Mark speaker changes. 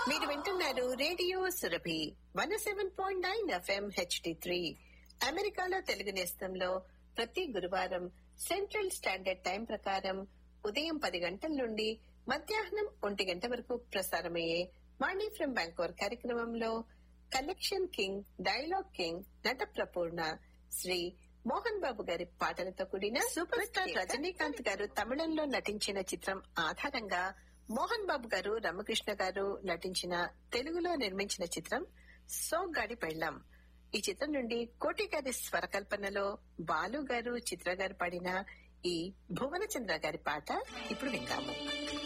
Speaker 1: మీరు వింటున్నారు radio Surabhi one seven point nine FM HD three అమెరికాలో తెలుగు నేస్తంలో ప్రతి గురువారం సెంట్రల్ స్టాండర్డ్ టైం ప్రకారం ఉదయం పది గంటల నుండి మధ్యాహ్నం ఒంటి గంట వరకు ప్రసారమయ్యే వాణి ఫ్రం బ్యాంకోర్ కార్యక్రమంలో కలెక్షన్ కింగ్ డైలాగ్ కింగ్ నట ప్రపూర్ణ శ్రీ మోహన్ బాబు గారి పాటలతో కూడిన సూపర్ స్టార్ రజనీకాంత్ గారు తమిళంలో నటించిన చిత్రం ఆధారంగా మోహన్ బాబు గారు రమకృష్ణ గారు నటించిన తెలుగులో నిర్మించిన చిత్రం సోగ్గాడి పెళ్ళం ఈ చిత్రం నుండి కోటి గారి స్వరకల్పనలో బాలు గారు చిత్ర గారు పాడిన ఈ భువనచంద్ర గారి పాట ఇప్పుడు విందాము